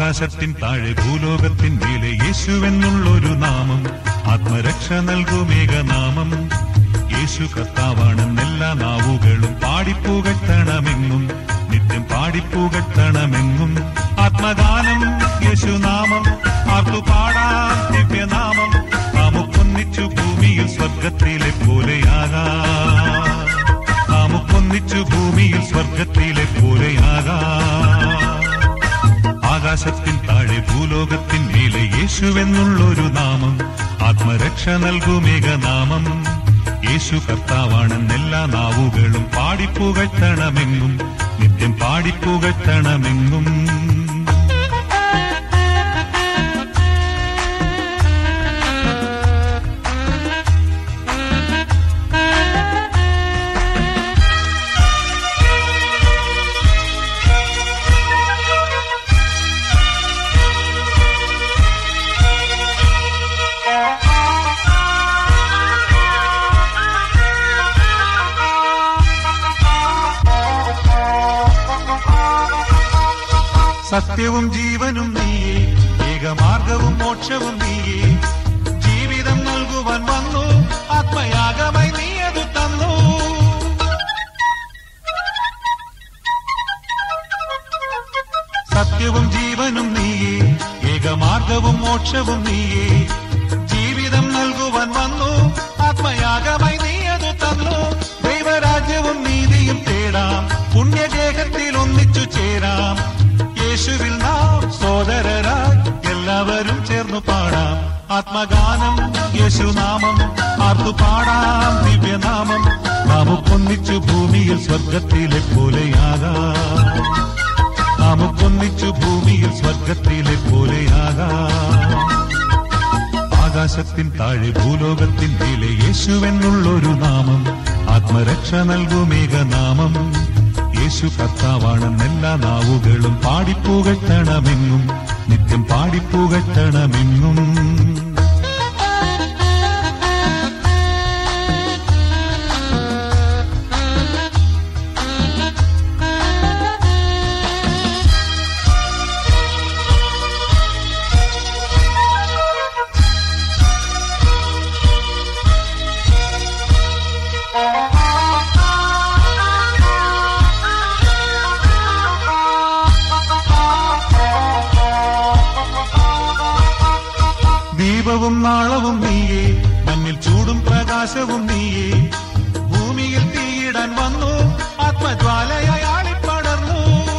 ആകാശത്തിൻ താഴെ ഭൂലോകത്തിൻ മേലെ യേശുവെന്നുള്ളൊരു നാമം ആത്മരക്ഷ നൽകുമേകനാമം യേശു കർത്താവാണെന്നെല്ലാ നാവുകളും പാടിപ്പുകഴ്ത്തണമെന്നും നിത്യം പാടിപ്പുകഴ്ത്തണമെന്നും ആത്മഗാനം യേശുനാമം ആർത്തു പാടാം ദിവ്യനാമം നമുക്കൊന്നിച്ചു ഭൂമിയിൽ സ്വർഗത്തിലെ പോലെയാകാം നമുക്കൊന്നിച്ചു ഭൂമിയിൽ സ്വർഗത്തിലെ പോലെയാകാം ആകാശത്തിൻ താഴെ ഭൂലോകത്തിൻ മേലെ യേശുവെന്നുള്ളൊരു നാമം ആത്മരക്ഷ നൽകുമേകനാമം യേശു കർത്താവാണെന്നെല്ലാ നാവുകളും പാടിപ്പുകഴ്ത്തണമെന്നും നിത്യം പാടിപ്പുകഴ്ത്തണമെന്നും സത്യവും ജീവനും നീയേ ഏകമാർഗവും മോക്ഷവും നീയേ ജീവിതം നൽകുവാൻ വന്നു ആത്മയാഗമായി നീ അത് തന്നു സത്യവും ജീവനും നീയേ ഏകമാർഗവും മോക്ഷവും നീയേ ജീവിതം നൽകുവാൻ വന്നു ആത്മയാഗമായി നീ അത് തന്നു ദൈവരാജ്യവും നീതിയും തേടാം പുണ്യദേഹത്തിൽ ഒന്നിച്ചു ചേരാം യേശുവിൽ നാം സോദരരായി എല്ലാവരും ചേർന്നു പാടാം ആത്മഗാനം യേശുനാമം ആർത്തു പാടാം ദിവ്യനാമം നമുക്കൊന്നിച്ചു ഭൂമിയിൽ സ്വർഗത്തിലെ പോലെയാകാം നമുക്കൊന്നിച്ചു ഭൂമിയിൽ സ്വർഗത്തിലെ പോലെയാകാം ആകാശത്തിൻ താഴെ ഭൂലോകത്തിൻ മേലെ യേശുവെന്നുള്ളൊരു നാമം ആത്മരക്ഷ നൽകുമേകനാമം യേശു കർത്താവാണെന്നെല്ലാ നാവുകളും പാടിപ്പുകഴ്ത്തണമെന്നും നിത്യം പാടിപ്പുകഴ്ത്തണമെന്നും ദീപവും നാളവും നീയേ മണ്ണിൽ ചൂടും പ്രകാശവും നീയേ ഭൂമിയിൽ തീയിടാൻ വന്നു ആത്മജ്വാലയായി ആളിപ്പടർന്നു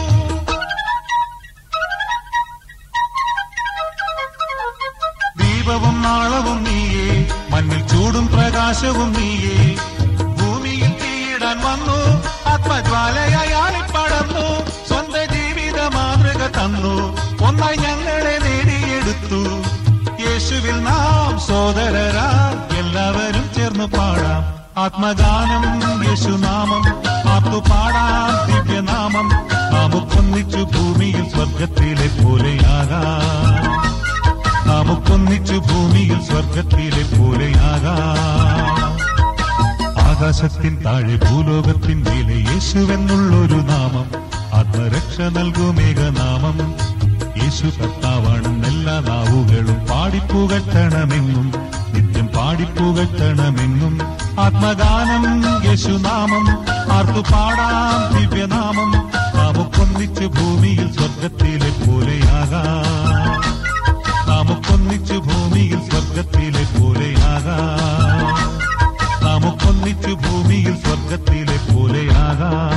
ദീപവും നാളവും നീയേ മണ്ണിൽ ചൂടും പ്രകാശവും നീയേ ഭൂമിയിൽ തീയിടാൻ വന്നു ആത്മജ്വാലയായി ആളിപ്പടർന്നു സ്വന്തം ജീവിത മാതൃക തന്നു ഒന്നായി ഞങ്ങളെ നേടിയെടുത്തു യേശുവിൽ നാം സോദരരാ എല്ലാവരും ചേർന്ന് പാടാം ആത്മഗാനം യേശുനാമം ആത്തു പാടാം ദിവ്യനാമം നമുക്കൊന്നിച്ചു ഭൂമിയിൽ സ്വർഗത്തിലെ പോലെയാകാം നമുക്കൊന്നിച്ചു ഭൂമിയിൽ സ്വർഗത്തിലെ പോലെയാകാം ആകാശത്തിൻ താഴെ ഭൂലോകത്തിൻ മേലെ യേശുവെന്നുള്ളൊരു നാമം ആത്മരക്ഷ നൽകുമേകനാമം യേശു കർത്താവാണെന്നെല്ലാ നാവുകളും പാടിപ്പുകഴ്ത്തണമെന്നും നിത്യം പാടിപ്പുകഴ്ത്തണമെന്നും ആത്മഗാനം യേശുനാമം ആർത്തു പാടാം ദിവ്യനാമം നമുക്കൊന്നിച്ചു ഭൂമിയിൽ സ്വർഗത്തിലെ പോലെയാകാം നമുക്കൊന്നിച്ചു ഭൂമിയിൽ സ്വർഗത്തിലെ പോലെയാകാം നമുക്കൊന്നിച്ചു ഭൂമിയിൽ സ്വർഗത്തിലെ പോലെയാകാം